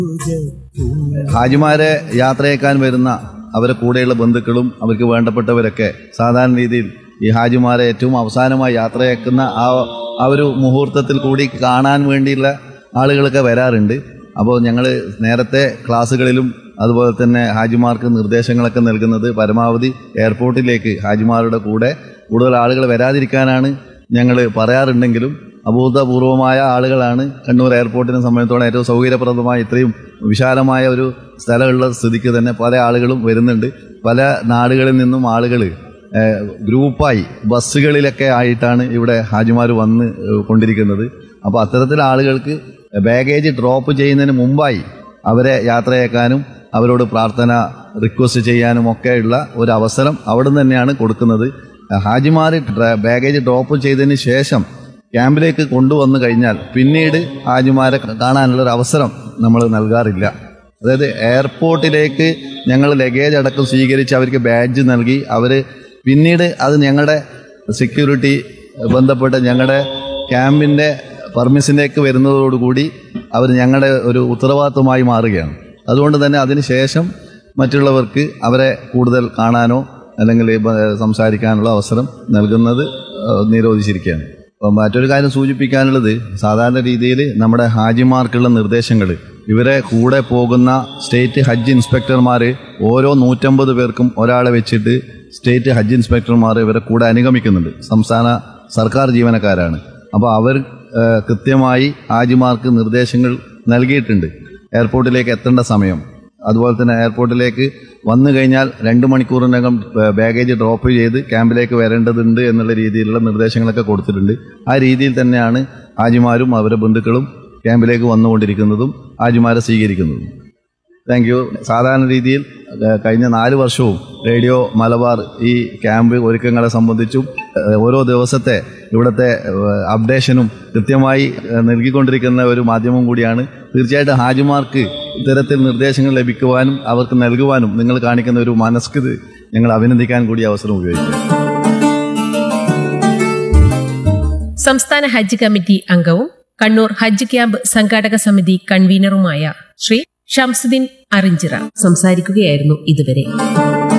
ഹാജിമാരെ യാത്രയേക്കാൻ വരുന്ന അവരെ കൂടെയുള്ള ബന്ധുക്കളും അവർക്ക് വേണ്ടപ്പെട്ടവരൊക്കെ സാധാരണ രീതിയിൽ ഈ ഹാജിമാരെ ഏറ്റവും അവസാനമായി യാത്രയാക്കുന്ന ആ ആ ഒരു മുഹൂർത്തത്തിൽ കൂടി കാണാൻ വേണ്ടിയുള്ള ആളുകളൊക്കെ വരാറുണ്ട് അപ്പോൾ ഞങ്ങൾ നേരത്തെ ക്ലാസ്സുകളിലും അതുപോലെ തന്നെ ഹാജിമാർക്ക് നിർദ്ദേശങ്ങളൊക്കെ നൽകുന്നത് പരമാവധി എയർപോർട്ടിലേക്ക് ഹാജിമാരുടെ കൂടെ കൂടുതൽ ആളുകൾ വരാതിരിക്കാനാണ് ഞങ്ങൾ പറയാറുണ്ടെങ്കിലും അഭൂതപൂർവമായ ആളുകളാണ് കണ്ണൂർ എയർപോർട്ടിനെ സംബന്ധിച്ചോളം ഏറ്റവും സൗകര്യപ്രദമായ ഇത്രയും വിശാലമായ ഒരു സ്ഥലമുള്ള സ്ഥിതിക്ക് തന്നെ പല ആളുകളും വരുന്നുണ്ട് പല നാടുകളിൽ നിന്നും ആളുകൾ ഗ്രൂപ്പായി ബസ്സുകളിലൊക്കെ ആയിട്ടാണ് ഇവിടെ ഹാജിമാർ വന്ന് ഏഹ്, കൊണ്ടിരിക്കുന്നത് അപ്പോൾ അത്തരത്തിൽ ആളുകൾക്ക് ബാഗേജ് ഡ്രോപ്പ് ചെയ്യുന്നതിന് മുമ്പായി അവരെ യാത്രയാക്കാനും അവരോട് പ്രാർത്ഥന റിക്വസ്റ്റ് ചെയ്യാനും ഒക്കെയുള്ള ഒരു അവസരം അവിടെ നിന്ന് തന്നെയാണ് കൊടുക്കുന്നത് ഹാജിമാർ ഡ്ര- ബാഗേജ് ഡ്രോപ്പ് ചെയ്തതിന് ശേഷം ക്യാമ്പിലേക്ക് കൊണ്ടുവന്നു കഴിഞ്ഞാൽ പിന്നീട് ഹാജിമാരെ കാണാനുള്ള ഒരു അവസരം നമ്മൾ നൽകാറില്ല അതായത് എയർപോർട്ടിലേക്ക് ഞങ്ങൾ ലഗേജ് അടക്കം സ്വീകരിച്ച് അവർക്ക് ബാഡ്ജ് നൽകി അവർ പിന്നീട് അത് ഞങ്ങളുടെ സെക്യൂരിറ്റി ബന്ധപ്പെട്ട് ഞങ്ങളുടെ ക്യാമ്പിൻ്റെ പെർമിഷനിലേക്ക് വരുന്നതോടുകൂടി അവർ ഞങ്ങളുടെ ഒരു ഉത്തരവാദിത്വമായി മാറുകയാണ് അതുകൊണ്ട് തന്നെ അതിനുശേഷം മറ്റുള്ളവർക്ക് അവരെ കൂടുതൽ കാണാനോ അല്ലെങ്കിൽ ബ- സംസാരിക്കാനുള്ള അവസരം നൽകുന്നത് ഏഹ്, നിരോധിച്ചിരിക്കുകയാണ് അപ്പം മറ്റൊരു കാര്യം സൂചിപ്പിക്കാനുള്ളത് സാധാരണ രീതിയിൽ നമ്മുടെ ഹാജിമാർക്കുള്ള നിർദ്ദേശങ്ങൾ ഇവരെ കൂടെ പോകുന്ന സ്റ്റേറ്റ് ഹജ്ജ് ഇൻസ്പെക്ടർമാർ ഓരോ നൂറ്റമ്പത് പേർക്കും ഒരാളെ വെച്ചിട്ട് സ്റ്റേറ്റ് ഹജ്ജ് ഇൻസ്പെക്ടർമാർ ഇവരെ കൂടെ അനുഗമിക്കുന്നുണ്ട് സംസ്ഥാന സർക്കാർ ജീവനക്കാരാണ് അപ്പോൾ അവർ ഏഹ്, കൃത്യമായി ഹാജിമാർക്ക് നിർദ്ദേശങ്ങൾ നൽകിയിട്ടുണ്ട് എയർപോർട്ടിലേക്ക് എത്തേണ്ട സമയം അതുപോലെ തന്നെ എയർപോർട്ടിലേക്ക് വന്നു കഴിഞ്ഞാൽ രണ്ട് മണിക്കൂറിനകം ബ- ബാഗേജ് ഡ്രോപ്പ് ചെയ്ത് ക്യാമ്പിലേക്ക് വരേണ്ടതുണ്ട് എന്നുള്ള രീതിയിലുള്ള നിർദ്ദേശങ്ങളൊക്കെ കൊടുത്തിട്ടുണ്ട് ആ രീതിയിൽ തന്നെയാണ് ഹാജിമാരും അവരുടെ ബന്ധുക്കളും ക്യാമ്പിലേക്ക് വന്നുകൊണ്ടിരിക്കുന്നതും ഹാജിമാരെ സ്വീകരിക്കുന്നതും താങ്ക് യു സാധാരണ രീതിയിൽ ഏഹ്, കഴിഞ്ഞ നാല് വർഷവും റേഡിയോ മലബാർ ഈ ക്യാമ്പ് ഒരുക്കങ്ങളെ സംബന്ധിച്ചും ഏഹ്, ഓരോ ദിവസത്തെ ഇവിടുത്തെ ഏഹ്, അപ്ഡേഷനും കൃത്യമായി ഏഹ്, നൽകിക്കൊണ്ടിരിക്കുന്ന ഒരു മാധ്യമം കൂടിയാണ് തീർച്ചയായിട്ടും ഹാജിമാർക്ക് ഇത്തരത്തിൽ നിർദ്ദേശങ്ങൾ ലഭിക്കുവാനും അവർക്ക് നൽകുവാനും നിങ്ങൾ കാണിക്കുന്ന ഒരു മനസ്കൃത് ഞങ്ങൾ അഭിനന്ദിക്കാൻ കൂടി അവസരം ഉപയോഗിക്കുക സംസ്ഥാന ഹജ്ജ് കമ്മിറ്റി അംഗവും കണ്ണൂർ ഹജ്ജ് ക്യാമ്പ് സംഘാടക സമിതി കൺവീനറുമായ ശ്രീ ഷംസുദ്ദീൻ അറിഞ്ചിറ സംസാരിക്കുകയായിരുന്നു ഇതുവരെ